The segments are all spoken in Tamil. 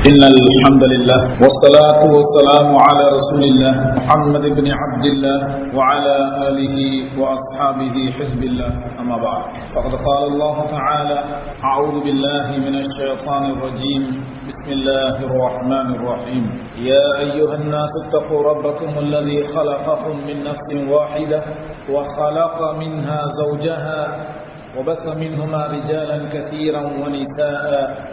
إن الحمد لله والصلاة والسلام على رسول الله محمد بن عبد الله وعلى آله وأصحابه حزب الله أما بعد فقد قال الله تعالى أعوذ بالله من الشيطان الرجيم بسم الله الرحمن الرحيم يا أيها الناس اتقوا ربكم الذي خلقكم من نفس واحدة وخلق منها زوجها وبث منهما رجالا كثيرا ونساء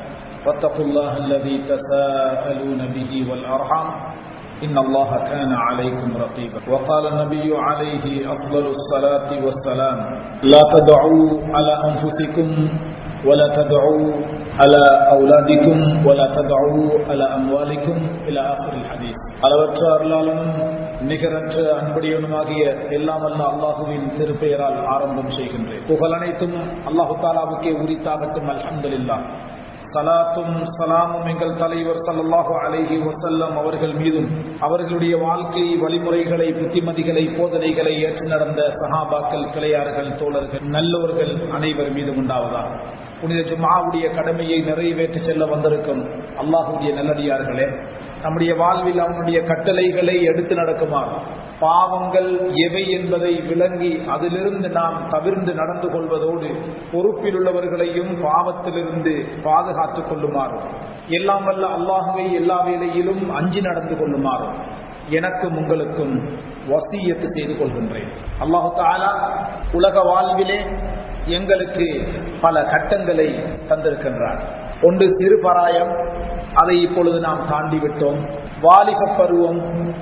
واتقوا الله الذي تساءلون به والأرحام إن الله كان عليكم رقيبا وقال النبي عليه أفضل الصلاة والسلام لا تدعوا على أنفسكم ولا تدعوا على أولادكم ولا تدعوا على أموالكم إلى آخر الحديث அளவற்ற அருளாளனும் நிகரற்ற அன்படியனுமாகிய எல்லாம் அல்ல அல்லாஹுவின் திருப்பெயரால் ஆரம்பம் செய்கின்றேன் புகழ் அனைத்தும் அல்லாஹு தாலாவுக்கே உரித்தாகட்டும் அல்ஹம்துலில்லா சலாத்தும் சலாமும் எங்கள் தலைவர் சல்லாஹு அலைஹி வசல்லம் அவர்கள் மீதும் அவர்களுடைய வாழ்க்கை வழிமுறைகளை புத்திமதிகளை போதனைகளை ஏற்று நடந்த சஹாபாக்கள் கிளையார்கள் தோழர்கள் நல்லவர்கள் அனைவர் மீதும் உண்டாவதா புனித ஜுமாவுடைய கடமையை நிறைவேற்றி செல்ல வந்திருக்கும் அல்லாஹுடைய நல்லடியார்களே நம்முடைய வாழ்வில் அவனுடைய கட்டளைகளை எடுத்து நடக்குமாறு பாவங்கள் எவை என்பதை விளங்கி அதிலிருந்து நாம் தவிர்ந்து நடந்து கொள்வதோடு பொறுப்பில் உள்ளவர்களையும் பாவத்திலிருந்து பாதுகாத்துக் கொள்ளுமாறும் எல்லாம் வல்ல அல்லாஹுவை எல்லா வேலையிலும் அஞ்சி நடந்து கொள்ளுமாறும் எனக்கும் உங்களுக்கும் வசியத்து செய்து கொள்கின்றேன் அல்லாஹு தாலா உலக வாழ்விலே எங்களுக்கு பல கட்டங்களை தந்திருக்கின்றார் ஒன்று சிறுபராயம் அதை இப்பொழுது நாம் தாண்டி விட்டோம் வாலிப பருவம்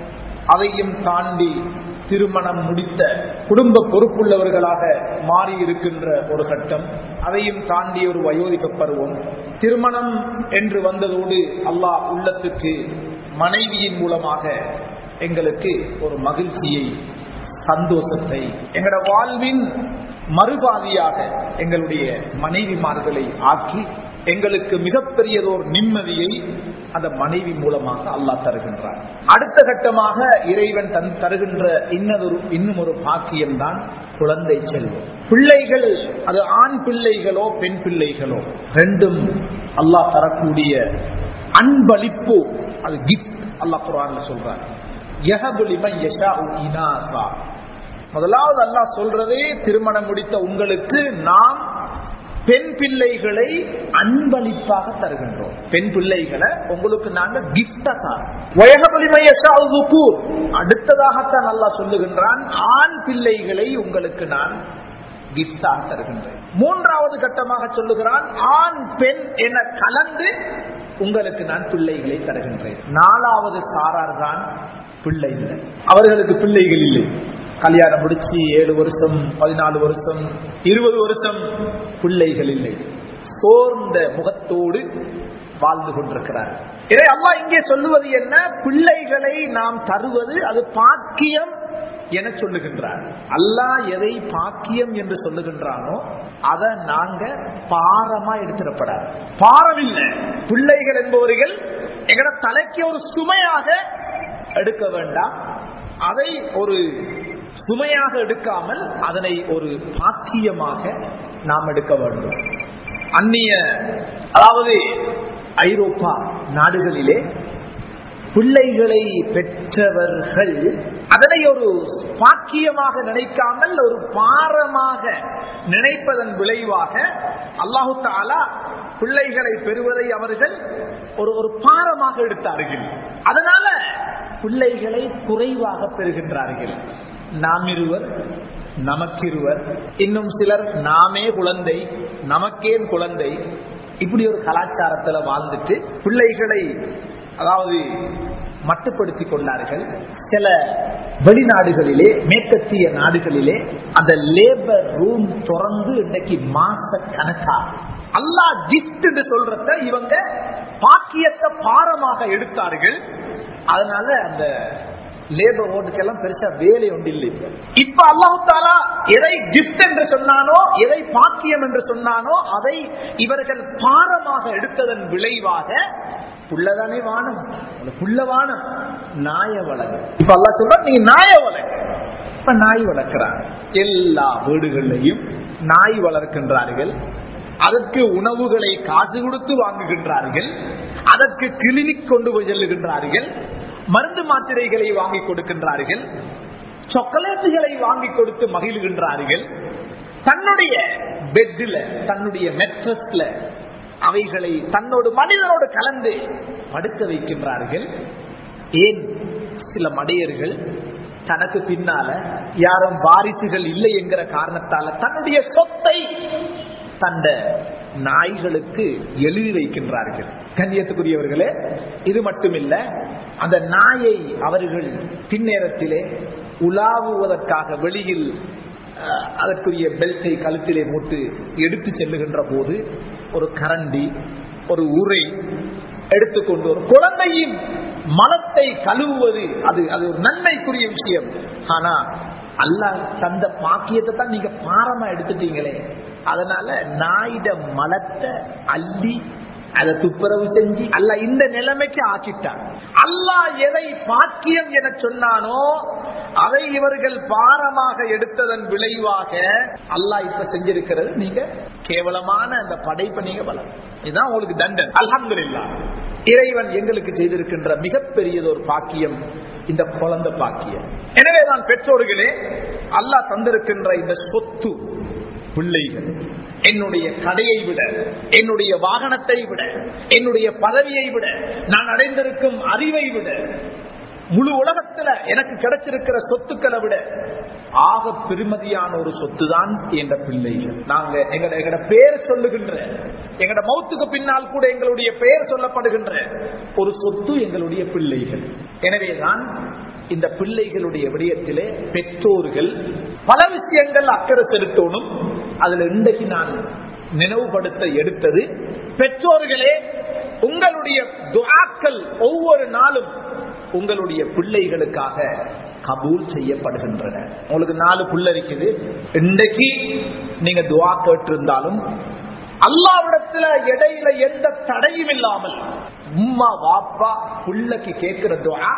அதையும் தாண்டி திருமணம் முடித்த குடும்ப பொறுப்புள்ளவர்களாக மாறி இருக்கின்ற ஒரு கட்டம் அதையும் தாண்டி ஒரு வயோதிக பருவம் திருமணம் என்று வந்ததோடு அல்லாஹ் உள்ளத்துக்கு மனைவியின் மூலமாக எங்களுக்கு ஒரு மகிழ்ச்சியை சந்தோஷத்தை எங்களோட வாழ்வின் மறுபாதியாக எங்களுடைய மனைவிமார்களை ஆக்கி எங்களுக்கு மிகப்பெரியதோர் நிம்மதியை அந்த மனைவி மூலமாக அல்லாஹ் தருகின்றார் அடுத்த கட்டமாக இறைவன் தன் தருகின்ற இன்னதொரு இன்னும் ஒரு பாக்கியம்தான் குழந்தை செல்வம் பிள்ளைகள் அது ஆண் பிள்ளைகளோ பெண் பிள்ளைகளோ ரெண்டும் அல்லாஹ் தரக்கூடிய அன்பளிப்பு அது கிஃப்ட் அல்லாஹ் குரான்ல சொல்றார் முதலாவது அல்லாஹ் சொல்றதே திருமணம் முடித்த உங்களுக்கு நாம் பெண் பிள்ளைகளை அன்பளிப்பாக தருகின்றோம் பெண் பிள்ளைகளை உங்களுக்கு நாங்க கிஃப்டா தரோம் அடுத்ததாகத்தான் நல்லா சொல்லுகின்றான் ஆண் பிள்ளைகளை உங்களுக்கு நான் கிஃப்டாக தருகின்றேன் மூன்றாவது கட்டமாக சொல்லுகிறான் ஆண் பெண் என கலந்து உங்களுக்கு நான் பிள்ளைகளை தருகின்றேன் நாலாவது சாரார் தான் பிள்ளை இல்லை அவர்களுக்கு பிள்ளைகள் இல்லை கல்யாணம் முடிச்சு ஏழு வருஷம் பதினாலு வருஷம் இருபது வருஷம் பிள்ளைகள் இல்லை சோர்ந்த முகத்தோடு வாழ்ந்து கொண்டிருக்கிறார் இதை அம்மா இங்கே சொல்லுவது என்ன பிள்ளைகளை நாம் தருவது அது பாக்கியம் என சொல்லுகின்றார் அல்லாஹ் எதை பாக்கியம் என்று சொல்லுகின்றானோ அதை நாங்க பாரமா எடுத்துடப்படாது பாரம் இல்லை பிள்ளைகள் என்பவர்கள் எங்கட தலைக்கு ஒரு சுமையாக எடுக்க வேண்டாம் அதை ஒரு சுமையாக எடுக்காமல் அதனை ஒரு பாக்கியமாக நாம் எடுக்க வேண்டும் அந்நிய அதாவது ஐரோப்பா நாடுகளிலே பிள்ளைகளை பெற்றவர்கள் அதனை ஒரு பாக்கியமாக நினைக்காமல் ஒரு பாரமாக நினைப்பதன் விளைவாக அல்லாஹு தாலா பிள்ளைகளை பெறுவதை அவர்கள் ஒரு ஒரு பாரமாக எடுத்தார்கள் அதனால பிள்ளைகளை குறைவாக பெறுகின்றார்கள் நாம் இருவர் நமக்கிருவர் இன்னும் சிலர் நாமே குழந்தை நமக்கேன் குழந்தை இப்படி ஒரு கலாச்சாரத்துல வாழ்ந்துட்டு பிள்ளைகளை அதாவது மட்டுப்படுத்தி கொண்டார்கள் சில வெளிநாடுகளிலே மேற்கத்திய நாடுகளிலே அந்த லேபர் ரூம் திறந்து இன்னைக்கு மாச கணக்கா அல்லா கிஃப்ட் என்று சொல்றத இவங்க பாக்கியத்தை பாரமாக எடுத்தார்கள் அதனால அந்த லேபர் ஓட்டுக்கெல்லாம் பெருசா வேலை ஒன்று இல்லை இப்ப அல்லாஹாலா எதை கிஃப்ட் என்று சொன்னானோ எதை பாக்கியம் என்று சொன்னானோ அதை இவர்கள் பாரமாக எடுத்ததன் விளைவாக புள்ளதானே வானம் புள்ள வானம் நாய வளங்க இப்ப அல்லா சொல்ற நீ நாய வளங்க இப்ப நாய் வளர்க்கிறாங்க எல்லா வீடுகள்லையும் நாய் வளர்க்கின்றார்கள் அதற்கு உணவுகளை காசு கொடுத்து வாங்குகின்றார்கள் அதற்கு கிளினிக் கொண்டு போய் செல்லுகின்றார்கள் மருந்து மாத்திரைகளை வாங்கி கொடுக்கின்றார்கள் சாக்லேட்டுகளை வாங்கி கொடுத்து மகிழ்கின்றார்கள் தன்னுடைய பெட்டில் தன்னுடைய மெட்ரஸ்ல அவைகளை தன்னோடு மனிதனோடு கலந்து படுக்க வைக்கின்றார்கள் ஏன் சில மடையர்கள் தனக்கு பின்னால யாரும் வாரிசுகள் இல்லை என்கிற காரணத்தால தன்னுடைய சொத்தை தந்த நாய்களுக்கு எழுதி வைக்கின்றார்கள் கண்ணியத்துக்குரியவர்களே இது மட்டுமில்ல அந்த நாயை அவர்கள் பின்னேரத்திலே உலாவுவதற்காக வெளியில் அஹ், அதற்குரிய பெல்ட்டை கழுத்திலே மூட்டு எடுத்து செல்லுகின்ற போது ஒரு கரண்டி ஒரு உரை எடுத்துக்கொண்டு ஒரு குழந்தையின் மனத்தை கழுவுவது அது அது ஒரு நன்மைக்குரிய விஷயம் ஆனா அல்லாஹ் தந்த பாக்கியத்தை தான் நீங்க பாரமா எடுத்துட்டீங்களே அதனால நாயிட மலத்தை அள்ளி அதை துப்புரவு செஞ்சு அல்ல இந்த நிலைமைக்கு ஆக்கிட்டான் அல்லாஹ் எதை பாக்கியம் என சொன்னானோ அதை இவர்கள் பாரமாக எடுத்ததன் விளைவாக அல்லாஹ் இப்ப செஞ்சிருக்கிறது நீங்க கேவலமான அந்த படைப்பை நீங்க வளரும் இதுதான் உங்களுக்கு தண்டன் அல்ஹம்துலில்லா இறைவன் எங்களுக்கு செய்திருக்கின்ற மிகப்பெரியது ஒரு பாக்கியம் இந்த குழந்தை பாக்கியம் எனவேதான் பெற்றோர்களே அல்லாஹ் தந்திருக்கின்ற இந்த சொத்து பிள்ளைகள் என்னுடைய கடையை விட என்னுடைய வாகனத்தை விட என்னுடைய பதவியை விட நான் அடைந்திருக்கும் அறிவை விட முழு உலகத்துல எனக்கு கிடைச்சிருக்கிற சொத்துக்களை விட ஆக பெருமதியான ஒரு சொத்து தான் என்ற பிள்ளைகள் நாங்க எங்கட எங்கட பேர் சொல்லுகின்ற எங்கட மௌத்துக்கு பின்னால் கூட எங்களுடைய பெயர் சொல்லப்படுகின்ற ஒரு சொத்து எங்களுடைய பிள்ளைகள் எனவேதான் இந்த பிள்ளைகளுடைய விடயத்திலே பெற்றோர்கள் பல விஷயங்கள் அக்கறை செலுத்தணும் அதுல இன்றைக்கு நான் நினைவுபடுத்த எடுத்தது பெற்றோர்களே உங்களுடைய துஆக்கள் ஒவ்வொரு நாளும் உங்களுடைய பிள்ளைகளுக்காக கபூல் செய்யப்படுகின்றன உங்களுக்கு நாலு புள்ள இருக்குது இன்றைக்கு நீங்க துவா கேட்டிருந்தாலும் அல்லாவிடத்துல இடையில எந்த தடையும் இல்லாமல் உம்மா வாப்பா புள்ளக்கு கேட்கிற துவா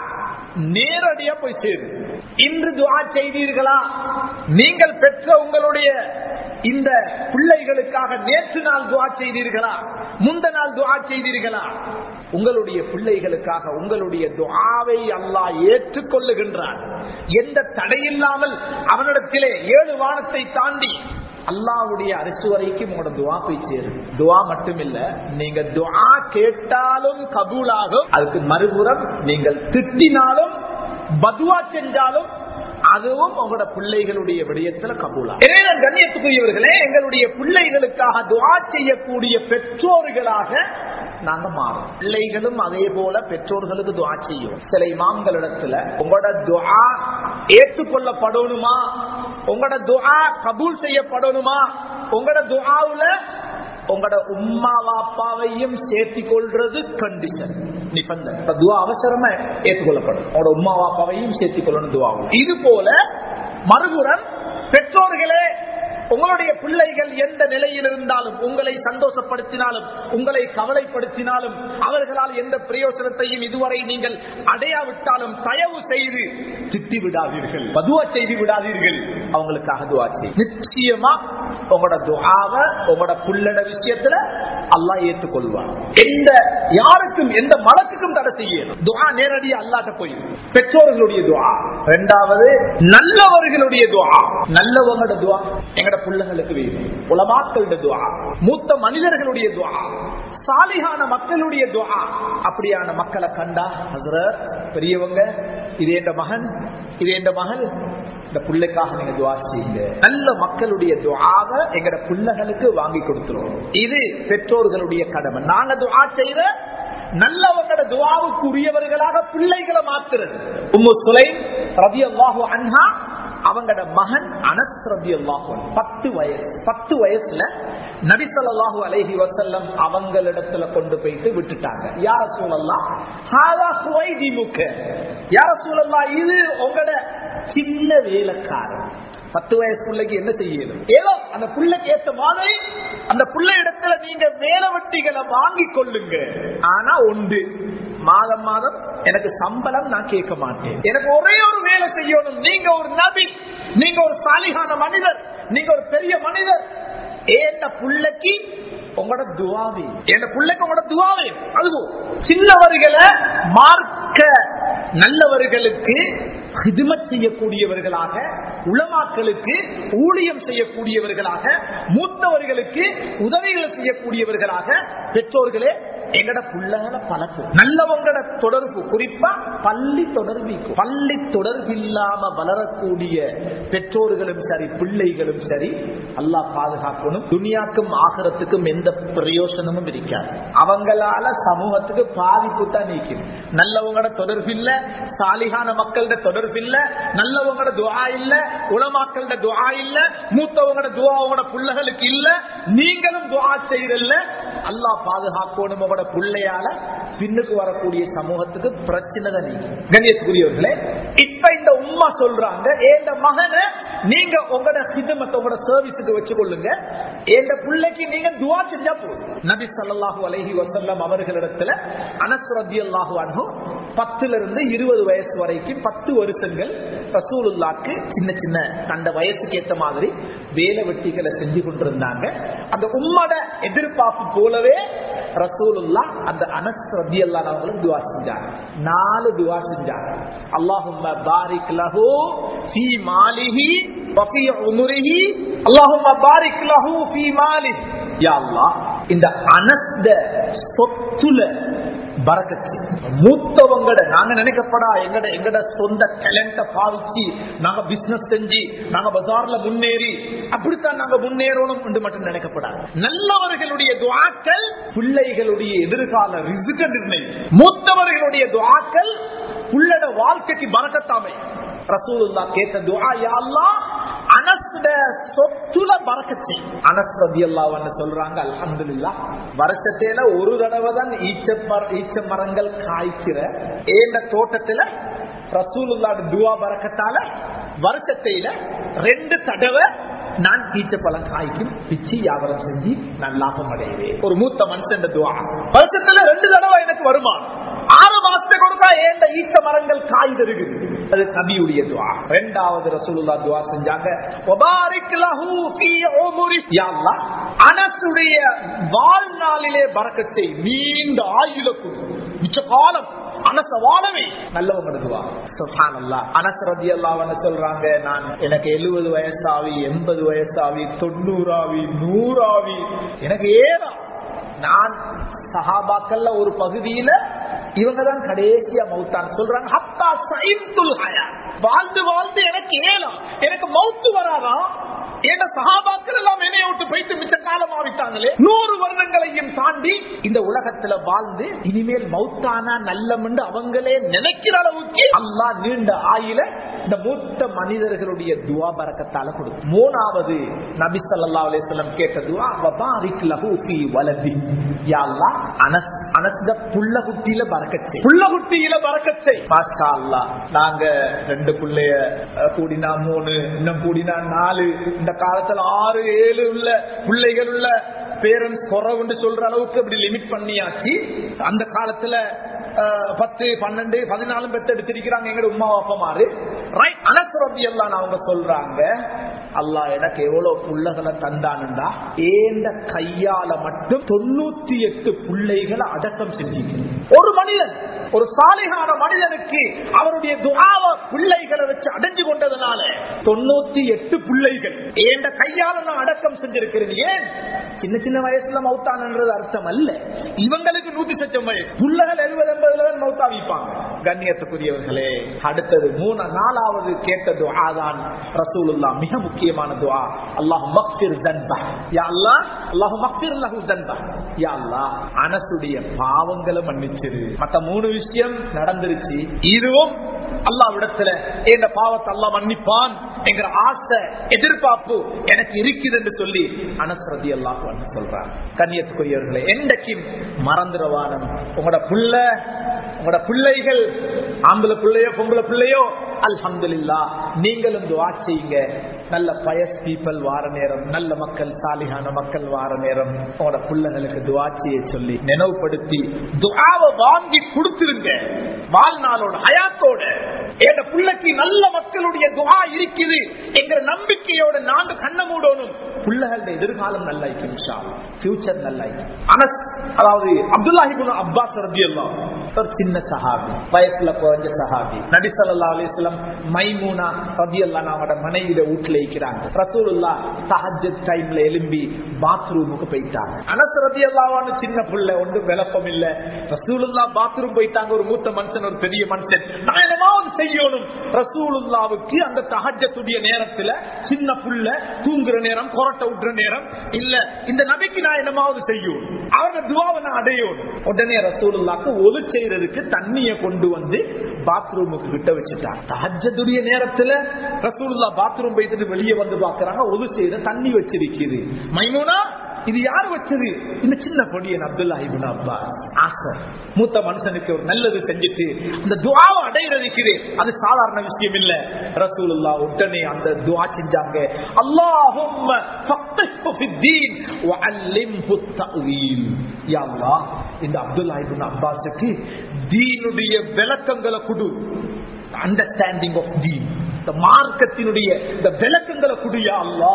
நேரடியா போய் சேரும் இன்று துவா செய்தீர்களா நீங்கள் பெற்ற உங்களுடைய இந்த பிள்ளைகளுக்காக நேற்று நாள் துவா செய்தீர்களா முந்த நாள் துவா செய்தீர்களா உங்களுடைய பிள்ளைகளுக்காக உங்களுடைய துவாவை அல்லாஹ் ஏற்றுக்கொள்ளுகின்றான் எந்த தடையில்லாமல் அவனிடத்திலே ஏழு வானத்தை தாண்டி அல்லாவுடைய அரசு வரைக்கும் உங்களோட துவா போய் சேரும் துவா மட்டுமில்ல நீங்க துவா கேட்டாலும் கபூலாகும் அதுக்கு மறுபுறம் நீங்கள் திட்டினாலும் பதுவா செஞ்சாலும் அதுவும் உங்களோட பிள்ளைகளுடைய விடயத்துல கபூலா எனவே கண்ணியத்துக்குரியவர்களே எங்களுடைய பிள்ளைகளுக்காக துவா செய்யக்கூடிய பெற்றோர்களாக நாங்க மாறும் பிள்ளைகளும் அதே போல பெற்றோர்களுக்கு துவா செய்யும் சில இமாம்களிடத்துல உங்களோட துவா ஏற்றுக்கொள்ளப்படணுமா உங்களோட துவா கபூல் செய்யப்படணுமா உங்களோட துவாவுல உங்களோட உம்மா வாப்பாவையும் சேர்த்தி கொள்றது கண்டிஷன் நிபந்தனை இப்ப துவா அவசரமா ஏற்றுக்கொள்ளப்படும் உங்களோட உம்மா வாப்பாவையும் சேர்த்தி கொள்ளணும் துவாவும் இது போல மறுபுறம் பெற்றோர்களே உங்களுடைய பிள்ளைகள் எந்த நிலையில் இருந்தாலும் உங்களை சந்தோஷப்படுத்தினாலும் உங்களை கவலைப்படுத்தினாலும் அவர்களால் எந்த பிரயோசனத்தையும் இதுவரை நீங்கள் அடையாவிட்டாலும் தயவு செய்து திட்டி விடாதீர்கள் பதுவா செய்து விடாதீர்கள் அவங்களுக்காக துவா செய் நிச்சயமா உங்களோட துவாவை உங்களோட புள்ளட விஷயத்துல அல்லாஹ் ஏற்றுக்கொள்வார் எந்த யாருக்கும் எந்த மலக்குக்கும் தடை செய்ய துவா நேரடியா அல்லாட்ட போய் பெற்றோர்களுடைய துவா இரண்டாவது நல்லவர்களுடைய துவா நல்லவங்களோட துவா எங்கட பிள்ளைகளுக்கு வேணும் உலமாக்களுடைய துவா மூத்த மனிதர்களுடைய துவா சாலிகான மக்களுடைய துவா அப்படியான மக்களை கண்டா ஹசரத் பெரியவங்க இது என்ற மகன் இது என்ற மகள் இந்த பிள்ளைக்காக நீங்க துவா செய்யுங்க நல்ல மக்களுடைய துவாவை எங்கட பிள்ளைகளுக்கு வாங்கி கொடுத்துரும் இது பெற்றோர்களுடைய கடமை நாங்க துவா செய்த நல்லவங்களோட துவாவுக்கு உரியவர்களாக பிள்ளைகளை மாத்துறது உம்மு சுலை ரவி அல்லாஹு அன்ஹா அவங்களோட மகன் அனஸ் ரபி அல்லாஹு பத்து வயசு பத்து வயசுல நபிசல்லாஹு அலைஹி வசல்லம் அவங்களிடத்துல கொண்டு போயிட்டு விட்டுட்டாங்க யார சூழல்லாம் யார சூழல்லா இது உங்களோட சின்ன வேலைக்காரன் பத்து வயசு பிள்ளைக்கு என்ன செய்யணும் ஏதோ அந்த பிள்ளைக்கு ஏத்த மாதிரி அந்த பிள்ளை இடத்துல நீங்க வேலை வட்டிகளை வாங்கி கொள்ளுங்க ஆனா உண்டு மாதம் மாதம் எனக்கு சம்பளம் நான் கேட்க மாட்டேன் எனக்கு ஒரே ஒரு வேலை செய்யணும் நீங்க ஒரு நபி நீங்க ஒரு சாலிகான மனிதர் நீங்க ஒரு பெரிய மனிதர் ஏந்த புள்ளைக்கு உங்களோட துவாவே என் பிள்ளைக்கு உங்களோட துவாவே அதுவும் சின்னவர்களை மார்க்க நல்லவர்களுக்கு ஹிதுமத் செய்யக்கூடியவர்களாக உளமாக்களுக்கு ஊழியம் செய்யக்கூடியவர்களாக மூத்தவர்களுக்கு உதவிகள் செய்யக்கூடியவர்களாக பெற்றோர்களே எங்கட புள்ளகளை பழக்கும் நல்லவங்கட தொடர்பு குறிப்பா பள்ளி தொடர்பு பள்ளி தொடர்பு இல்லாம வளரக்கூடிய பெற்றோர்களும் சரி பிள்ளைகளும் சரி அல்லாஹ் பாதுகாக்கணும் துனியாக்கும் ஆகரத்துக்கும் எந்த பிரயோசனமும் இருக்காது அவங்களால சமூகத்துக்கு பாதிப்பு தான் நீக்கும் நல்லவங்கட தொடர்பு இல்ல சாலிகான மக்களோட தொடர்பு இல்ல நல்லவங்கட துவா இல்ல உலமாக்களோட துவா இல்ல மூத்தவங்கட துவா உங்களோட பிள்ளைகளுக்கு இல்ல நீங்களும் துவா செய்யறல்ல அல்லாஹ் பாதுகாக்கணும் உங்களோட பிள்ளையால பின்னுக்கு வரக்கூடிய சமூகத்துக்கு பிரச்சனை தான் நீங்க கண்ணியத்துக்குரியவர்களே இப்ப இந்த உம்மா சொல்றாங்க எந்த மகனை நீங்க உங்களோட ஹிதமத்தை உங்களோட சர்வீஸுக்கு வச்சு கொள்ளுங்க எந்த பிள்ளைக்கு நீங்க துவா செஞ்சா போதும் நபி ஸல்லல்லாஹு அலைஹி வஸல்லம் அவர்களிடத்துல அனஸ் ரலியல்லாஹு அன்ஹு பத்துல இருந்து இருபது வயசு வரைக்கும் பத்து வருஷங்கள் ரசூலுல்லாக்கு சின்ன சின்ன தந்த வயசுக்கு ஏத்த மாதிரி வேலை வெட்டிகளை செஞ்சு கொண்டிருந்தாங்க அந்த உம்மோட எதிர்பார்ப்பு போலவே ரசூலுல்லா அந்த அனஸ் ரபி அவங்களும் துவா செஞ்சாங்க நாலு துவா செஞ்சாங்க அல்லாஹும்ம பாரிக் லஹு ஃபீ மாலிஹி வ ஃபீ உம்ரிஹி அல்லாஹும்ம பாரிக் லஹு ஃபீ மாலிஹி யா அல்லாஹ் இந்த அனஸ்த சொத்துல பறக்கச்சு மூத்தவங்கட நாங்க நினைக்கப்படா எங்கட எங்கட சொந்த டேலண்ட பாவிச்சு நாங்க பிசினஸ் செஞ்சு நாங்க பஜார்ல முன்னேறி அப்படித்தான் நாங்க முன்னேறணும் என்று மட்டும் நினைக்கப்படாது நல்லவர்களுடைய துவாக்கள் பிள்ளைகளுடைய எதிர்கால ரிசுக நிர்ணயம் மூத்தவர்களுடைய துவாக்கள் புள்ளட வாழ்க்கைக்கு பறக்கத்தாமை ரசூலுல்லா கேட்ட துவா யா அல்லாஹ் அனஸ்ட சொத்துல பறக்கச்சை அனஸ் ரதியல்லாஹு சொல்றாங்க அல்ஹம்துலில்லாஹ் வருஷத்தில ஒரு தடவை தான் ஈச்ச மர ஈச்ச மரங்கள் காய்க்கிற ஏந்த தோட்டத்துல ரசூலுல்லாட துவா பறக்கத்தால வருஷத்தில ரெண்டு தடவை நான் ஈச்ச பழம் காய்க்கும் பிச்சு வியாபாரம் செஞ்சு நான் லாபம் அடைவேன் ஒரு மூத்த மனுஷன் துவா வருஷத்துல ரெண்டு தடவை எனக்கு வருமானம் ஆறு மாசத்துக்கு கொடுத்தா ஏந்த ஈச்ச மரங்கள் காய் தருகுது அது நபியுடைய துவா ரெண்டாவது ரசூலுல்லா துவா செஞ்சாங்க வபாரிக் லஹு ஃபீ உம்ரி யா அல்லாஹ் அனசுடைய வாழ்நாளிலே பரக்கத்தை நீண்ட ஆயுள கொடு மிச்ச காலம் அனச வாழவே நல்லவங்க துவா சுப்ஹானல்லாஹ் அனஸ் ரலியல்லாஹு அன்ஹு சொல்றாங்க நான் எனக்கு 70 வயசாவி 80 வயசாவி 90 ஆவி 100 ஆவி எனக்கு ஏறா நான் சஹாபாக்கள்ல ஒரு பகுதியில இவங்க தான் கடைசியா மௌத்தான் சொல்றாங்க ஹத்தா சைத்துல் ஹயா வாழ்ந்து வாழ்ந்து எனக்கு ஏலம் எனக்கு மௌத்து வராதா ஏன்னா சகாபாக்கள் எல்லாம் என்னைய விட்டு போயிட்டு மிச்ச காலம் ஆவிட்டாங்களே நூறு வருடங்களையும் தாண்டி இந்த உலகத்துல வாழ்ந்து இனிமேல் மௌத்தானா நல்லமென்று அவங்களே நினைக்கிற அளவுக்கு அல்லா நீண்ட ஆயில இந்த மூத்த மனிதர்களுடைய துவா பறக்கத்தால கொடுக்கும் மூணாவது நபி ஸல்லல்லாஹு அலைஹி வஸல்லம் கேட்ட துவா வபாரிக் லஹு ஃபீ வலதி யா அல்லாஹ் அனஸ் அனஸ்த புள்ள குட்டியில பறக்கச்சை புள்ள குட்டியில பறக்கச்சை மாஷா அல்லாஹ் நாங்க ரெண்டு புள்ளைய அஹ், கூடினா மூணு இன்னும் கூடினா நாலு இந்த காலத்துல ஆறு ஏழு உள்ள பிள்ளைகள் உள்ள பேரண்ட்ஸ் குறவுன்னு சொல்ற அளவுக்கு அப்படி லிமிட் பண்ணியாச்சு அந்த காலத்துல அஹ், பத்து பன்னெண்டு பதினாலு பெத்து எடுத்திருக்கிறாங்க எங்க உமா அப்பா மாறு ரைட் அனசுரபி எல்லாம் அவங்க சொல்றாங்க அல்லாஹ் எனக்கு எவ்வளவு புள்ளைகளை தந்தானுண்டா ஏந்த கையால மட்டும் தொண்ணூத்தி எட்டு பிள்ளைகளை அடக்கம் செஞ்சிருக்கேன் ஒரு மனிதன் ஒரு சாலைகான மனிதனுக்கு அவருடைய துஆவ பிள்ளைகளை வச்சு அடைஞ்சு கொண்டதுனால தொண்ணூத்தி எட்டு பிள்ளைகள் ஏந்த கையால நான் அடக்கம் செஞ்சிருக்கிறேன் ஏன் சின்ன சின்ன வயசுல மௌத்தானன்றது அர்த்தம் அல்ல இவங்களுக்கு நூத்தி சச்சம் வயசு புள்ளகள் எழுபது எண்பதுல தான் மௌத்தா வைப்பாங்க கண்ணியத்துக்குரியவர்களே அடுத்தது மூணு நாலாவது கேட்ட துஆ தான் ரசூலுல்லா மிக முக்கியமான துஆ அல்லாஹ் மக்ஃபிர் தன்பா யா அல்லாஹ் அல்லாஹ் மக்ஃபிர் லஹு தன்பா யா அல்லாஹ் அனசுடைய பாவங்களை மன்னிச்சிரு மத்த மூணு விஷயம் நடந்துருச்சு இதுவும் அல்லாவிடத்துல இந்த பாவத்தை அல்லாஹ் மன்னிப்பான் என்கிற ஆசை எதிர்பார்ப்பு எனக்கு இருக்குது என்று சொல்லி அனஸ்ரதி அல்லாஹ் சொல்றான் கண்ணியத்துக்குரியவர்களே என்றைக்கும் மறந்துடவானம் உங்களோட புள்ள உங்களோட பிள்ளைகள் ஆம்பளை பிள்ளையோ பொம்பளை பிள்ளையோ அல்ஹம்துலில்லா நீங்களும் துவா செய்யுங்க நல்ல பயஸ் பீப்பிள் வார நேரம் நல்ல மக்கள் சாலிகான மக்கள் வார நேரம் உங்களோட பிள்ளைகளுக்கு துவா செய்ய சொல்லி நினைவுபடுத்தி துவாவை வாங்கி கொடுத்துருங்க வாழ்நாளோட ஹயாத்தோட என் பிள்ளைக்கு நல்ல மக்களுடைய துவா இருக்குது என்கிற நம்பிக்கையோட நாங்க கண்ண மூடணும் பிள்ளைகளுடைய எதிர்காலம் நல்லா இருக்கும் இன்ஷா ஃபியூச்சர் நல்லா இருக்கும் அனஸ் அதாவது அப்துல்லாஹிபுல் அப்பாஸ் ரபி எல்லாம் ஒரு சின்ன சஹாபி வயசுல குறைஞ்ச சஹாபி நபி சல்லா அலிஸ்லாம் மைமூனா ரபி அல்லா அவட மனைவியில வீட்டுல இருக்கிறாங்க ரசூலுல்லா தஹஜத் டைம்ல எலும்பி பாத்ரூமுக்கு போயிட்டாங்க அனஸ் ரபி அல்லாவான்னு சின்ன புள்ள ஒன்றும் விளப்பம் இல்ல ரசூலுல்லா பாத்ரூம் போயிட்டாங்க ஒரு மூத்த மனுஷன் ஒரு பெரிய மனுஷன் நான் என்னமாவது செய்யணும் ரசூலுல்லாவுக்கு அந்த தஹஜத்துடைய நேரத்துல சின்ன புள்ள தூங்குற நேரம் கொரட்டை விட்டுற நேரம் இல்ல இந்த நபிக்கு நான் என்னமாவது செய்யும் அவரோட துவாவை நான் அடையணும் உடனே ரசூலுல்லாக்கு ஒது செய்யறதுக்கு தண்ணிய கொண்டு வந்து பாத்ரூமுக்கு கிட்ட வச்சுட்டாங்க தஹஜத்துடைய நேரத்துல ரசூலுல்லா பாத்ரூம் போயிட்டு வெளியே வந்து பாக்குறாங்க ஒது செய்யற தண்ணி வச்சிருக்குது மைமூனா இது யாரு வச்சது இந்த சின்ன பொடியன் அப்துல்லா இபின் அப்பா ஆசை மூத்த மனுஷனுக்கு ஒரு நல்லது செஞ்சுட்டு அந்த துவாவை அடையிறதுக்கு அது சாதாரண விஷயம் இல்ல ரசூலுல்லா உடனே அந்த துவா செஞ்சாங்க அல்லாஹும் இந்த அப்துல்லா இபின் அப்பாஸுக்கு தீனுடைய விளக்கங்களை கொடு அண்டர்ஸ்டாண்டிங் ஆஃப் தீன் இந்த மார்க்கத்தினுடைய இந்த விளக்கங்களை குடியா அல்லா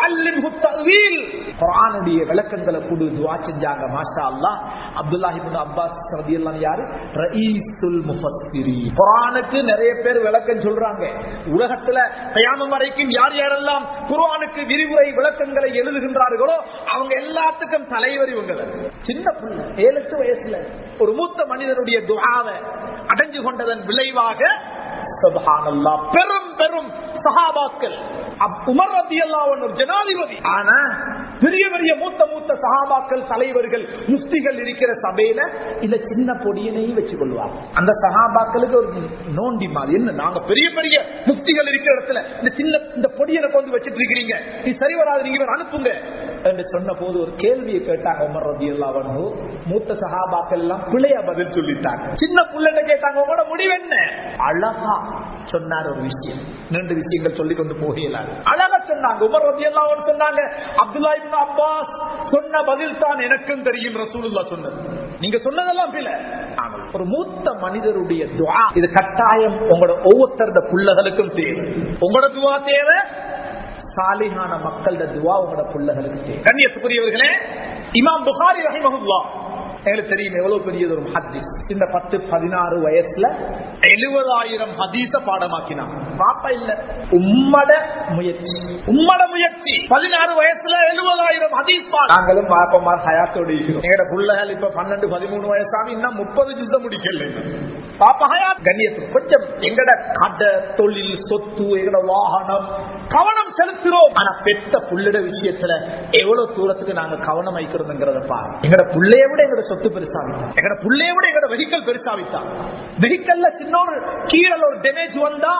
குரானுடைய விளக்கங்களை குடு துவா செஞ்சாங்க மாஷா அல்லா அப்துல்லாஹிபின் அப்பாஸ் ரதியெல்லாம் யாரு ரயீசுல் முஃபஸ்ஸிரி குரானுக்கு நிறைய பேர் விளக்கம் சொல்றாங்க உலகத்துல கயாமம் வரைக்கும் யார் யாரெல்லாம் குரானுக்கு விரிவுரை விளக்கங்களை எழுதுகின்றார்களோ அவங்க எல்லாத்துக்கும் தலைவர் இவங்க சின்ன பிள்ளை ஏழு எட்டு வயசுல ஒரு மூத்த மனிதனுடைய துவாவை அடைஞ்சு கொண்டதன் விளைவாக பெரும் பெரும் சகாபாக்கள் உமர் ரத்தி ஒரு ஜனாதிபதி ஆனா பெரிய பெரிய மூத்த மூத்த சகாபாக்கள் தலைவர்கள் முஸ்திகள் இருக்கிற சபையில இந்த சின்ன பொடியனையும் வச்சு கொள்வாங்க அந்த சகாபாக்களுக்கு ஒரு நோண்டி மாதிரி என்ன நாங்க பெரிய பெரிய முக்திகள் இருக்கிற இடத்துல இந்த சின்ன இந்த பொடியனை கொண்டு வச்சிட்டு இருக்கிறீங்க நீ சரி வராது நீங்க அனுப்புங்க என்று சொன்ன போது ஒரு கேள்வியை கேட்டாங்க உமர் ரதி எல்லாம் மூத்த சகாபாக்கள் எல்லாம் பிள்ளைய பதில் சொல்லிட்டாங்க சின்ன பிள்ளை கேட்டாங்க உங்களோட முடிவு என்ன அழகா சொன்னார் ஒரு விஷயம் ரெண்டு விஷயங்கள் சொல்லிக் கொண்டு போகலாது அழகா சொன்னாங்க உமர் ரதி எல்லாம் சொன்னாங்க அப்துல்லா இப்னு அப்பாஸ் சொன்ன பதில் தான் எனக்கும் தெரியும் ரசூலுல்லா சொன்னது நீங்க சொன்னதெல்லாம் பில ஒரு மூத்த மனிதருடைய துவா இது கட்டாயம் உங்களோட ஒவ்வொருத்தருடைய பிள்ளைகளுக்கும் தேவை உங்களோட துவா தேவை சாலிகான மக்களோட துவா உங்களோட பிள்ளைகளுக்கு தேவை கண்ணியத்துக்குரியவர்களே இமாம் புகாரி ரஹிமஹுல்லா எங்களுக்கு தெரியும் எவ்வளவு பெரியது ஒரு ஹதீஸ் இந்த பத்து பதினாறு வயசுல எழுபதாயிரம் ஹதீச பாடமாக்கினான் பாப்பா இல்ல உம்மட முயற்சி உம்மட முயற்சி பதினாறு வயசுல எழுபதாயிரம் ஹதீஸ் நாங்களும் பாப்பமார் ஹயாத்தோடு இருக்கிறோம் எங்கட புள்ளகள் இப்ப பன்னெண்டு பதிமூணு வயசாமி இன்னும் முப்பது யுத்தம் முடிக்கல பாப்பா ஹயாத் கண்ணியத்து கொஞ்சம் எங்கட கடை தொழில் சொத்து எங்கட வாகனம் கவனம் செலுத்துறோம் ஆனா பெத்த புள்ளிட விஷயத்துல எவ்வளவு தூரத்துக்கு நாங்க கவனம் வைக்கிறோம்ங்கிறத பாரு எங்கட புள்ளைய விட எங்கட சொத்து பெருசாவிட்டா எங்கட புள்ளைய விட எங்கட வெஹிக்கல் பெருசாவிட்டா வெஹிக்கல்ல சின்ன ஒரு கீழல் ஒரு டேமேஜ் வந்தா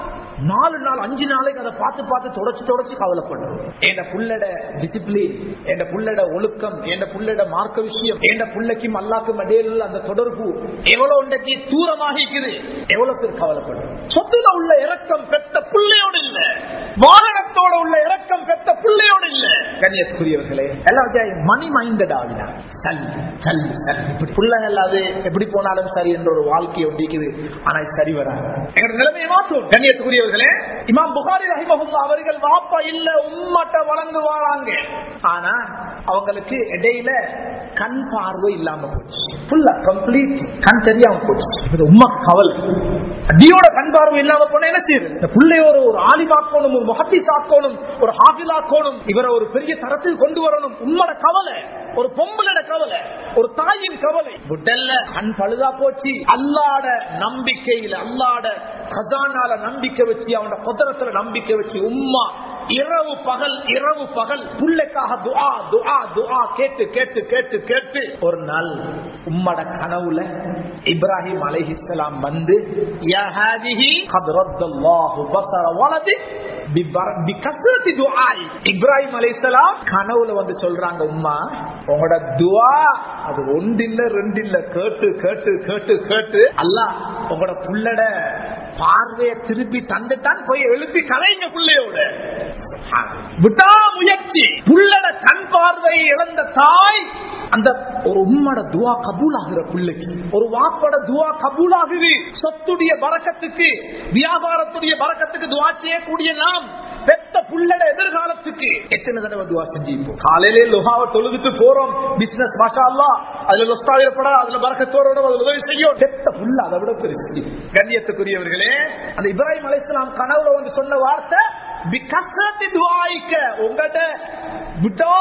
நாலு நாள் அஞ்சு நாளைக்கு அதை பார்த்து பார்த்து தொடச்சு தொடச்சு கவலைப்படுறோம் என் புள்ளட டிசிப்ளின் என் புள்ளட ஒழுக்கம் என் புள்ளட மார்க்க விஷயம் என் புள்ளைக்கும் அல்லாக்கும் இடையில அந்த தொடர்பு எவ்வளவு இன்றைக்கு தூரமாகிக்குது எவ்வளவு பேர் கவலைப்படுறோம் சொத்துல உள்ள இறக்கம் பெற்ற புள்ளையோடு இல்ல வாகனத்தோட உள்ள இறக்கம் பெற்ற புள்ளையோடு இல்ல கன்னியத்துக்குரியவர்களே எல்லாம் மணி மைண்டட் ஆகினா சல் சல் இப்படி புள்ளகள் அது எப்படி போனாலும் சரி என்ற ஒரு வாழ்க்கையை ஒண்டிக்குது ஆனா இது சரி வராது எங்க நிலைமையை மாற்றும் கண்ணியத்துக்குரியவர்களே இமாம் புகாரி ரஹிமஹுல்லா அவர்கள் வாப்பா இல்ல உம்மட்ட வளர்ந்து வராங்க ஆனா அவங்களுக்கு இடையில கண் பார்வை இல்லாம போச்சு ஃபுல்லா கம்ப்ளீட் கண் தெரியாம போச்சு இது உம்மா கவல் அடியோட கண் பார்வை இல்லாம போனா என்ன செய்யுது இந்த பிள்ளை ஒரு ஒரு ஆலிமாக்கணும் ஒரு முகத்திஸ் ஆக்கணும் ஒரு ஹாஃபிலாக்கணும் இவரை ஒரு பெரிய தரத்தில் கொண்டு வரணும் உம்மோட கவலை ஒரு பொம்பளோட கவலை ஒரு தாயின் கவலை விடல்ல கண் பழுதா போச்சு அல்லாட நம்பிக்கையில அல்லாட கசானால நம்பிக்கை வச்சு அவனோட குதிரத்துல நம்பிக்கை வச்சு உம்மா இரவு பகல் இரவு பகல் புள்ளைக்காக துஆ துஆ துஆ கேட்டு கேட்டு கேட்டு கேட்டு ஒரு நாள் உம்மட கனவுல இப்ராஹிம் அலைஹிஸ்ஸலாம் வந்து யா ஹாதிஹி قد رد الله بصر ولدك بكثرة دعائي இப்ராஹிம் அலைஹிஸ்ஸலாம் கனவுல வந்து சொல்றாங்க உம்மா உங்களோட துஆ அது ஒன்று இல்ல ரெண்டு இல்ல கேட்டு கேட்டு கேட்டு கேட்டு அல்லாஹ் உங்களோட புள்ளட பார்வையை திருப்பி தந்துட்டான் போய் எழுப்பி கலைங்க பிள்ளையோட விட்டா முயற்சி புள்ளட கண் பார்வை இழந்த தாய் அந்த ஒரு உம்மட துவா கபூல் ஆகிற பிள்ளைக்கு ஒரு வாப்பட துவா கபூல் ஆகுது சொத்துடைய பறக்கத்துக்கு வியாபாரத்துடைய பறக்கத்துக்கு துவா செய்யக்கூடிய நாம் பெற்ற பெத்த புள்ளட எதிர்காலத்துக்கு எத்தனை தடவை துவா செஞ்சு இப்போ காலையிலே லொஹாவை தொழுதுட்டு போறோம் பிசினஸ் மாஷா அல்லா அதுல லொஸ்தாவிரப்படா அதுல பறக்கத்தோரோட அதுல உதவி செய்யும் பெத்த புள்ள அதை விட பெருசு கண்ணியத்துக்குரியவர்களே அந்த இப்ராஹிம் அலைஹிஸ்ஸலாம் கனவுல வந்து சொன்ன வார்த்தை பிகசரத்தி துஆயிக்க உங்கள்ட்ட விட்டா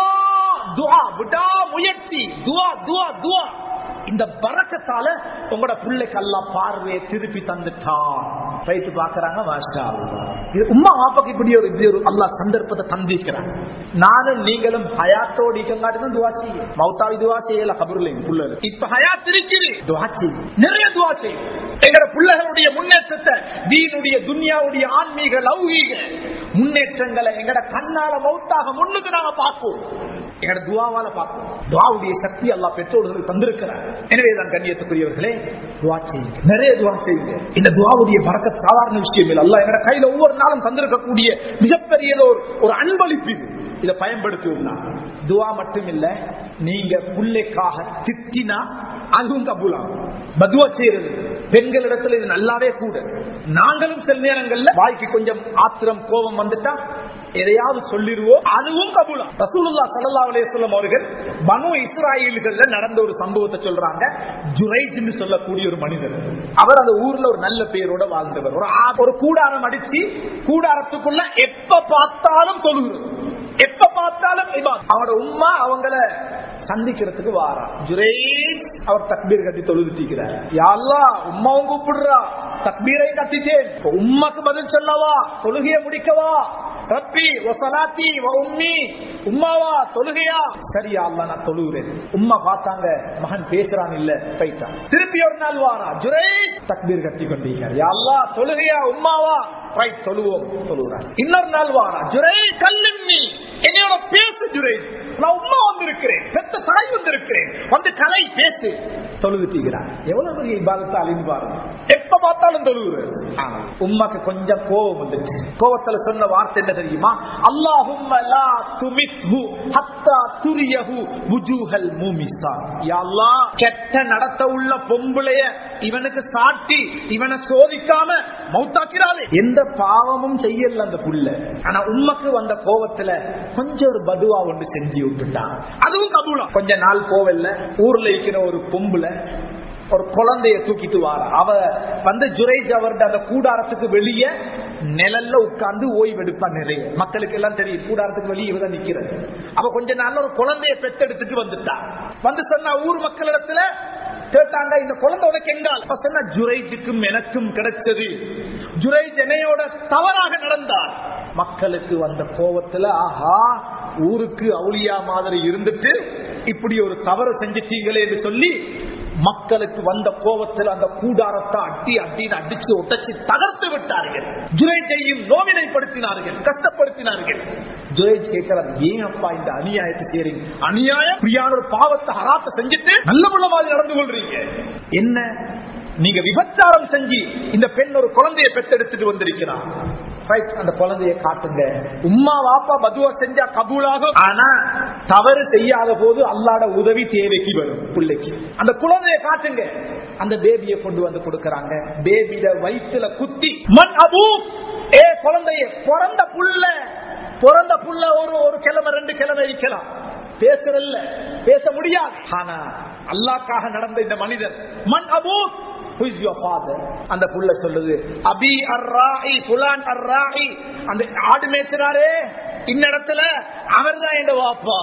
துஆ விட்டா முயற்சி துஆ துஆ துஆ இந்த பறக்கத்தால உங்களோட பிள்ளைக்கு எல்லாம் பார்வையை திருப்பி தந்துட்டான் ரைட்டு பாக்குறாங்க மாஷா அல்லாஹ். இது உம்மா வாப்பாக்கு இப்படி ஒரு இப்படி ஒரு அல்லா சந்தர்ப்பத்தை தந்திருக்கிறான் நானும் நீங்களும் ஹயாத்தோடு இருக்கங்காட்டிதான் துவா செய்யும் மௌத்தாவி துவா செய்யல கபருலையும் புள்ளது இப்ப ஹயாத் இருக்குது துவா செய்யும் நிறைய துவா செய்யும் எங்கட பிள்ளைகளுடைய முன்னேற்றத்தை தீனுடைய துன்யாவுடைய ஆன்மீக லௌகீக முன்னேற்றங்களை எங்கட கண்ணால மௌத்தாக முன்னுக்கு நாங்க பார்ப்போம் எங்கட துவாவால பார்ப்போம் துவாவுடைய சக்தி அல்லா பெற்றோர்களுக்கு தந்திருக்கிறார் எனவே தான் கண்ணியத்துக்குரியவர்களே துவா செய்யுங்க நிறைய துவா செய்யுங்க இந்த துவாவுடைய பறக்க சாதாரண விஷயம் இல்லை அல்ல எங்கட கையில ஒவ்வொரு நாளும் தந்திருக்கக்கூடிய மிகப்பெரிய ஒரு ஒரு அன்பளிப்பு இது. இதை பயன்படுத்துவோம்னா துவா மட்டும் இல்ல நீங்க புள்ளைக்காக திட்டினா அதுவும் கபூலாகும் பதுவா செய்யறது பெண்களிடத்துல இது நல்லாவே கூட நாங்களும் சில நேரங்கள்ல வாய்க்கு கொஞ்சம் ஆத்திரம் கோபம் வந்துட்டா எதையாவது சொல்லிடுவோம் அதுவும் கபூலம் ரசூலுல்லா சல்லா அலையம் அவர்கள் பனு இஸ்ராயல்கள்ல நடந்த ஒரு சம்பவத்தை சொல்றாங்க ஜுரைஜ்னு சொல்லக்கூடிய ஒரு மனிதர் அவர் அந்த ஊர்ல ஒரு நல்ல பேரோட வாழ்ந்தவர் ஒரு ஆ- ஒரு கூடாரம் அடிச்சு கூடாரத்துக்குள்ள எப்ப பார்த்தாலும் தொழுகிறது எப்ப பார்த்தாலும் இபாத். அவனோட உம்மா அவங்கள சந்திக்கிறதுக்கு வாரா ஜுரைஜ் அவர் தக்பீர் கட்டி தொழுதுட்டிக்கிறார் யாழ்லா உம்மாவும் கூப்பிடுறா தக்பீரை கட்டிட்டேன் இப்ப உம்மாக்கு பதில் சொல்லவா தொழுகையை முடிக்கவா ரப்பி ஒசலாத்தி உம்மி உம்மாவா தொழுகையா சரியா அல்ல நான் தொழுகிறேன் உம்மா பார்த்தாங்க மகன் பேசுறான் இல்ல போயிட்டான் திருப்பி ஒரு நாள் வாரா ஜுரை தக்பீர் கட்டி கொண்டிருக்கார் யா அல்லாஹ் தொழுகையா உம்மாவா ரைட் தொழுவோம் தொழுகிறார் இன்னொரு நாள் வாரா ஜுரை கல்லுண்ணி என்னையோட பேசு ஜுரை நான் உம்மா வந்திருக்கிறேன் பெத்த தாய் வந்திருக்கிறேன் வந்து கலை பேசு தொழுதுட்டீங்கிறார் எவ்வளவு பெரிய இபாதத்தை அழிந்து பாருங்க எப்ப பார்த்தாலும் தொழுகுறது ஆனா, உம்மாக்கு கொஞ்சம் கோபம் வந்துச்சு கோபத்துல சொன்ன வார்த்தை என்ன தெரியுமா அல்லாஹும்ம லா துமித்ஹு ஹத்தா துரியஹு வுஜூஹல் மூமிஸா யா அல்லாஹ் கெட்ட நடத்த உள்ள பொம்பளைய இவனுக்கு சாட்டி இவனை சோதிக்காம மௌத்தாக்கிறாளே எந்த பாவமும் செய்யல அந்த புள்ள ஆனா உம்மக்கு வந்த கோபத்துல கொஞ்சம் ஒரு பதுவா ஒன்று செஞ்சு விட்டுட்டான் அதுவும் கபூலா கொஞ்ச நாள் போவல்ல ஊர்ல இருக்கிற ஒரு பொம்புல ஒரு குழந்தைய தூக்கிட்டு வாரா அவ வந்து ஜுரேஜ் அவர்கிட்ட அந்த கூடாரத்துக்கு வெளியே நிழல்ல உட்கார்ந்து ஓய்வெடுப்பா நிறைய மக்களுக்கு எல்லாம் தெரியும் கூடாரத்துக்கு வெளியே இவதான் நிக்கிறது அவ கொஞ்ச நாள்ல ஒரு குழந்தைய பெத்தெடுத்துட்டு வந்துட்டா வந்து சொன்னா ஊர் மக்களிடத்துல கேட்டாங்க இந்த குழந்தை உனக்கு எங்கால் அப்ப சொன்னா ஜுரைஜுக்கும் எனக்கும் கிடைச்சது ஜுரைஜ் என்னையோட தவறாக நடந்தார் மக்களுக்கு வந்த கோபத்துல ஆஹா ஊருக்கு அவுளியா மாதிரி இருந்துட்டு இப்படி ஒரு தவறு செஞ்சிட்டீங்களே என்று சொல்லி மக்களுக்கு வந்த கோபத்தில் அந்த கூடாரத்தை அட்டி அட்டின்னு அடிச்சு ஒட்டச்சு தகர்த்து விட்டார்கள் ஜுரேஜையும் நோவினைப்படுத்தினார்கள் கஷ்டப்படுத்தினார்கள் ஜுரேஜ் கேட்கிறார் ஏன் அப்பா இந்த அநியாயத்தை செய்றீங்க அநியாயம் பிரியான ஒரு பாவத்தை ஹராத்தை செஞ்சுட்டு நல்ல உள்ள மாதிரி நடந்து கொள்றீங்க என்ன நீங்க விபச்சாரம் செஞ்சு இந்த பெண் ஒரு குழந்தையை பெத்தெடுத்துட்டு வந்திருக்கிறார் Right, அந்த குழந்தைய காட்டுங்க உம்மா வாப்பா பதுவா செஞ்சா கபூலாகும் ஆனா தவறு செய்யாத போது அல்லாட உதவி தேவைக்கு வரும் பிள்ளைக்கு அந்த குழந்தைய காட்டுங்க அந்த பேபியை கொண்டு வந்து கொடுக்கறாங்க பேபியில வயிற்றுல குத்தி மண் அபூ ஏ குழந்தைய பிறந்த புள்ள பிறந்த புள்ள ஒரு ஒரு கிழமை ரெண்டு கிழமை இருக்கலாம் பேசுறல்ல பேச முடியாது ஆனா அல்லாக்காக நடந்த இந்த மனிதர் மண் Abu Who is your father? அந்த புள்ள சொல்லுது அபி அர்ராயி புலான் அர்ராயி அந்த ஆடு மேய்ச்சினாரே இன்னிடத்துல அவர் தான் என் வாப்பா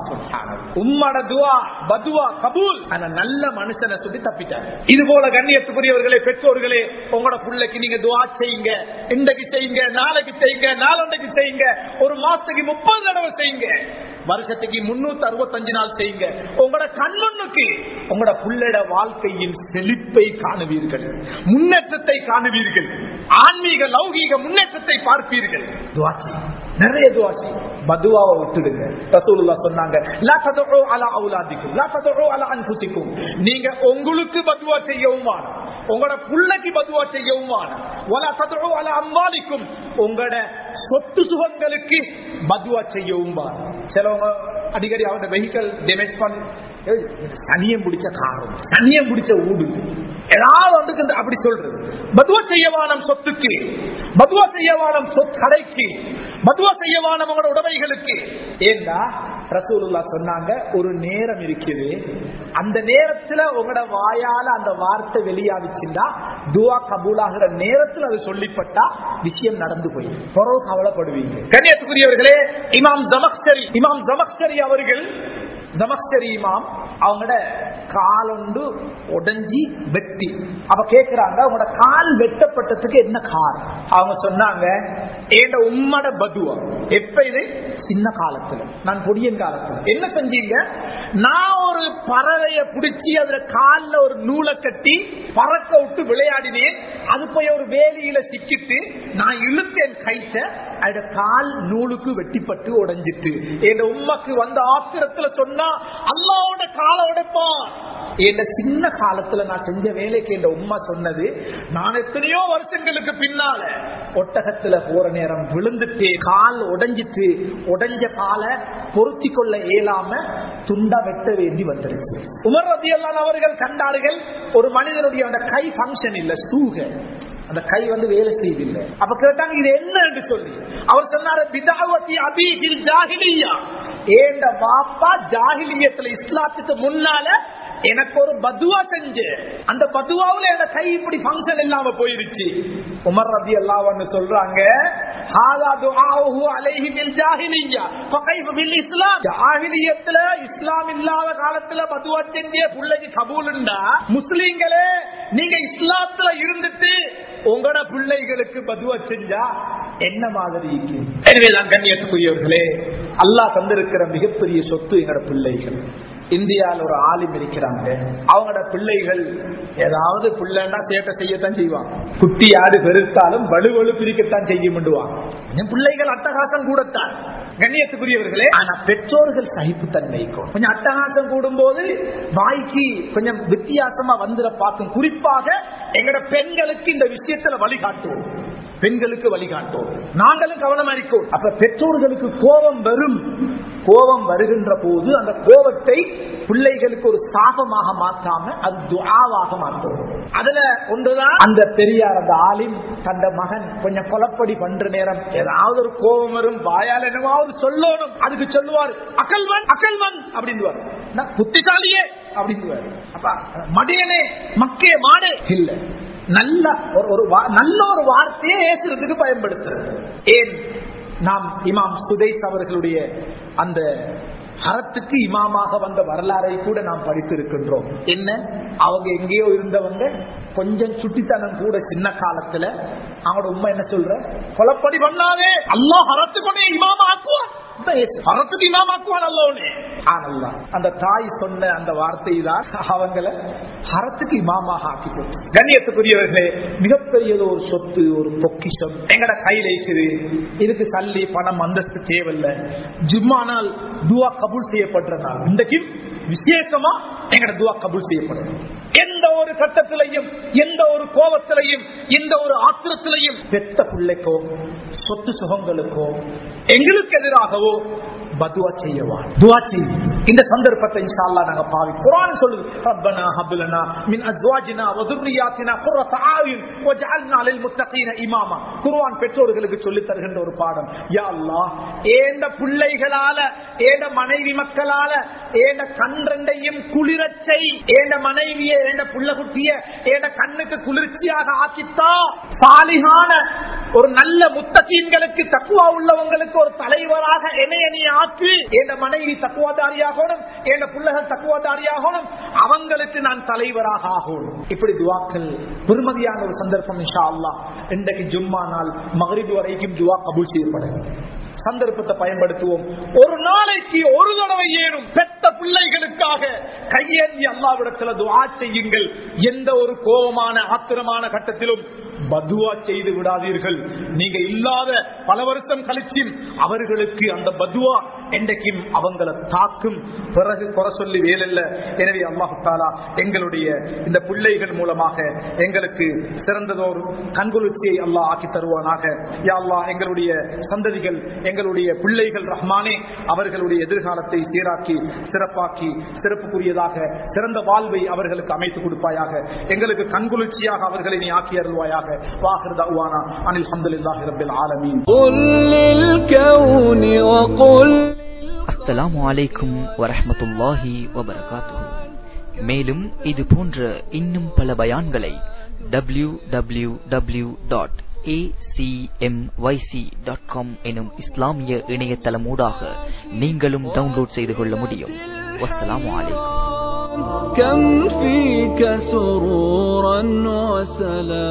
உம்மட துவா பதுவா கபூல் ஆனா நல்ல மனுஷனை சொல்லி தப்பிட்டார் இது போல கண்ணியத்துக்குரியவர்களே பெற்றோர்களே உங்களோட புள்ளைக்கு நீங்க துவா செய்யுங்க இன்றைக்கு செய்யுங்க நாளைக்கு செய்யுங்க நாளண்டைக்கு செய்யுங்க ஒரு மாசத்துக்கு முப்பது தடவை செய்யுங்க வருஷத்துக்கு முன்னூத்தி அறுபத்தஞ்சு நாள் செய்யுங்க உங்களோட கண்மண்ணுக்கு உங்களோட புள்ளட வாழ்க்கையின் செழிப்பை காணுவீர்கள் முன்னேற்றத்தை காணுவீர்கள் ஆன்மீக லௌகீக முன்னேற்றத்தை பார்ப்பீர்கள் துவா செய்யுங்க. நிறைய துவா செய்யுங்க. பதுவாவை விட்டுடுங்க ரசூலுல்லாஹ் சொன்னாங்க லா ததுஉ அலா அவுலாதிக்கும் லா ததுஉ அலா அன்ஃபுசிக்கும் நீங்க உங்களுக்கு பதுவா செய்யவும் வேணும் உங்களோட புள்ளைக்கு பதுவா செய்யவும் வேணும் வலா ததுஉ அலா அம்வாலிக்கும் உங்களோட சொத்து சுகங்களுக்கு பதுவா செய்யவும் வேணும் சிலவங்க அடிக்கடி அவங்க வெஹிக்கல் டேமேஜ் பண்ணி ஏய், தனியம் பிடிச்ச காரம் தனியம் பிடிச்ச ஊடு ஏதாவது ஒன்றுக்கு இந்த அப்படி சொல்றது பதுவா செய்யவா நம் சொத்துக்கு மதுவா செய்யவானம் கடைக்கு மதுவா செய்யவானம் உங்களோட உடைமைகளுக்கு ஏண்டா ரசூலுல்லா சொன்னாங்க ஒரு நேரம் இருக்குது அந்த நேரத்துல உங்களோட வாயால அந்த வார்த்தை வெளியாகிச்சுண்டா துவா கபூலாகிற நேரத்துல அது சொல்லிப்பட்டா விஷயம் நடந்து போய் பிறகு கவலைப்படுவீங்க கண்ணியத்துக்குரியவர்களே இமாம் ஜமக்சரி இமாம் ஜமக்சரி அவர்கள் ஜமக்சரி இமாம் அவங்களோட காலொண்டு உடஞ்சி வெட்டி அப்ப கேக்குறாங்க அவங்களோட கால் வெட்டப்பட்டதுக்கு என்ன காரணம் அவங்க சொன்னாங்க ஏண்ட உம்மட பதுவா எப்ப இது சின்ன காலத்துல நான் பொடியன் காலத்துல என்ன செஞ்சீங்க நான் ஒரு பறவைய பிடிச்சி அதுல கால்ல ஒரு நூலை கட்டி பறக்க விட்டு விளையாடினேன் அது போய் ஒரு வேலியில சிக்கிட்டு நான் இழுத்தேன் கைத்த அதோட கால் நூலுக்கு வெட்டிப்பட்டு உடைஞ்சிட்டு என் உம்மக்கு வந்த ஆத்திரத்துல சொன்னா அல்லாவோட காலை உடைப்பான் என் சின்ன காலத்துல நான் செஞ்ச வேலைக்கு என் உம்மா சொன்னது நான் எத்தனையோ வருஷங்களுக்கு பின்னால ஒட்டகத்துல போற நேரம் விழுந்துட்டு கால் உடைஞ்சிட்டு உடைஞ்ச காலை பொருத்தி கொள்ள இயலாம துண்டா வெட்ட வேண்டி வந்துருச்சு உமர் ரதி அவர்கள் கண்டார்கள் ஒரு மனிதனுடைய அந்த கை பங்கன் இல்ல சூக அந்த கை வந்து வேலை செய்யவில்லை அப்ப கேட்டாங்க இது என்ன என்று சொல்லி அவர் சொன்னாரு பிதாவதி அபீகில் ஜாகிலியா ஏண்ட பாப்பா ஜாகிலியத்துல இஸ்லாத்துக்கு முன்னால எனக்கு ஒரு பதுவா செஞ்சு அந்த பதுவாவுல என் கை இப்படி பங்கன் இல்லாம போயிருச்சு உமர் ரதி அல்லாவன்னு சொல்றாங்க இஸ்லாம் இல்லாத காலத்துல பதுவா செஞ்சே பிள்ளைக்கு கபூலுண்டா முஸ்லீம்களே நீங்க இஸ்லாத்துல இருந்துட்டு உங்களோட பிள்ளைகளுக்கு பதுவா செஞ்சா என்ன மாதிரி எனவேதான் கண்ணியத்துக்குரியவர்களே அல்லாஹ் தந்திருக்கிற மிகப்பெரிய சொத்து எங்களோட பிள்ளைகள் இந்தியாவில் ஒரு ஆலிம் இருக்கிறாங்க அவங்களோட பிள்ளைகள் ஏதாவது பிள்ளைன்னா சேட்டை செய்யத்தான் செய்வாங்க குட்டி யாரு பெருத்தாலும் வலுவலு பிரிக்கத்தான் செய்ய முண்டுவாங்க என் பிள்ளைகள் அட்டகாசம் கூடத்தான் கண்ணியத்துக்குரியவர்களே ஆனா பெற்றோர்கள் சகிப்புத்தன்மைக்கும் கொஞ்சம் அட்டகாசம் கூடும் போது வாய்க்கு கொஞ்சம் வித்தியாசமா வந்துட பார்க்கும் குறிப்பாக எங்கட பெண்களுக்கு இந்த விஷயத்துல வழிகாட்டுவோம் பெண்களுக்கு வழிகாட்டும் நாங்களும் கவனம் அளிக்கும் அப்ப பெற்றோர்களுக்கு கோபம் வரும் கோபம் வருகின்ற போது அந்த கோபத்தை பிள்ளைகளுக்கு ஒரு சாபமாக மாற்றாம அது துவாவாக மாற்றும் அதுல ஒன்றுதான் அந்த பெரியார் அந்த ஆலிம் தந்த மகன் கொஞ்சம் கொலப்படி பண்ற நேரம் ஏதாவது ஒரு கோபம் வரும் வாயால் என்னவாவது சொல்லணும் அதுக்கு சொல்லுவார் அகல்வன் அகல்வன் அப்படின்னு புத்திசாலியே அப்படின்னு அப்ப மடியனே மக்கே மாடு இல்ல நல்ல ஒரு நல்ல ஒரு வார்த்தையை ஏசுறதுக்கு பயன்படுத்துறது ஏன் நாம் இமாம் சுதைஸ் அவர்களுடைய அந்த அறத்துக்கு இமாமாக வந்த வரலாறை கூட நாம் படித்திருக்கின்றோம் என்ன அவங்க எங்கேயோ இருந்தவங்க கொஞ்சம் சுட்டித்தனம் கூட சின்ன காலத்துல அவனோட உண்மை என்ன சொல்ற கொலப்படி பண்ணாதே அல்லா அறத்துக்கு இமாமா ஆக்குவான் அறத்துக்கு இமாமாக்குவான் அல்லோனே ஆனல்லா அந்த தாய் சொன்ன அந்த வார்த்தை தான் அவங்களை அறத்துக்கு இமாமாக ஆக்கி கண்ணியத்துக்குரியவர்களே மிகப்பெரியது ஒரு சொத்து ஒரு பொக்கிஷம் எங்கட கையில இருக்குது இதுக்கு சல்லி பணம் அந்தஸ்து தேவையில்லை ஜும்மானால் துவா கபூல் செய்யப்படுற நாள் இன்றைக்கு விசேஷமா எங்கட துவா கபூல் செய்யப்படும் எந்த ஒரு கட்டத்திலையும் எந்த ஒரு கோபத்திலையும் எந்த ஒரு ஆத்திரத்திலையும் பெத்த பிள்ளைக்கோ சொத்து சுகங்களுக்கோ எங்களுக்கு எதிராகவோ பதுவா செய்யவான் துவா செய்ய இந்த சந்தர்ப்பத்தை இன்ஷா அல்லாஹ் நாங்க பாவி குர்ஆன் சொல்லுது ரப்பனா ஹப்லனா மின் அஸ்வாஜினா வ ذُرِّيَّاتِنَا قُرَّةَ أَعْيُنٍ وَاجْعَلْنَا لِلْمُتَّقِينَ إِمَامًا குர்ஆன் பெற்றோர்களுக்கு சொல்லி தருகின்ற ஒரு பாடம் யா அல்லாஹ் ஏண்ட பிள்ளைகளால ஏண்ட மனைவி மக்களால ஏண்ட கண் ரெண்டையும் குளிரச் செய் ஏண்ட மனைவியை ஏண்ட புள்ள குட்டிய ஏண்ட கண்ணுக்கு குளிர்ச்சியாக ஆக்கித்தா சாலிகான ஒரு நல்ல முத்தகீன்களுக்கு தக்குவா உள்ளவங்களுக்கு ஒரு தலைவராக என்னைய நீ ஆக்கு என் மனைவி தக்குவாதாரியாகணும் என் பிள்ளைகள் தக்குவாதாரியாகணும் அவங்களுக்கு நான் தலைவராக ஆகணும் இப்படி துவாக்கள் பெருமதியான ஒரு சந்தர்ப்பம் இன்ஷா அல்லா இன்றைக்கு ஜும்மா நாள் மகரிது வரைக்கும் துவா கபூல் செய்யப்படும் சந்தர்ப்பத்தை பயன்படுத்துவோம் ஒரு நாளைக்கு ஒரு தடவை ஏனும் பெத்த பிள்ளைகளுக்காக கையேந்தி அல்லாவிடத்துல துவா செய்யுங்கள் எந்த ஒரு கோபமான ஆத்திரமான கட்டத்திலும் பதுவா செய்து விடாதீர்கள் நீங்க இல்லாத பல வருஷம் கழிச்சு அவர்களுக்கு அந்த பதுவா என்றைக்கும் அவங்களை தாக்கும் பிறகு குறை சொல்லி வேலைல்ல எனவே அல்லாஹு தாலா எங்களுடைய இந்த பிள்ளைகள் மூலமாக எங்களுக்கு சிறந்ததோர் கண்குளிர்ச்சியை அல்லாஹ் ஆக்கி தருவானாக யா அல்லாஹ் எங்களுடைய சந்ததிகள் எங்களுடைய பிள்ளைகள் ரஹ்மானே அவர்களுடைய எதிர்காலத்தை சீராக்கி சிறப்பாக்கி சிறப்புக்குரியதாக சிறந்த வாழ்வை அவர்களுக்கு அமைத்து கொடுப்பாயாக எங்களுக்கு கண்குளிர்ச்சியாக அவர்களை நீ ஆக்கி அருள்வாயாக வாஹிர் தவானா அனில் அஹமதுல்லாஹி ரபில் ஆலமீன் قل للكون وقل அஸ்ஸலாமு அலைக்கும் வரஹ்மத்துல்லாஹி வபரகாத்துஹு மேலும் இது போன்ற இன்னும் பல பயான்களை W W W dot dot com எனும் இஸ்லாமிய இணையதளமூடாக நீங்களும் டவுன்லோட் செய்து கொள்ள முடியும் வஸ்ஸலாமு அலைக்கும் كم فيك سرورا وسلام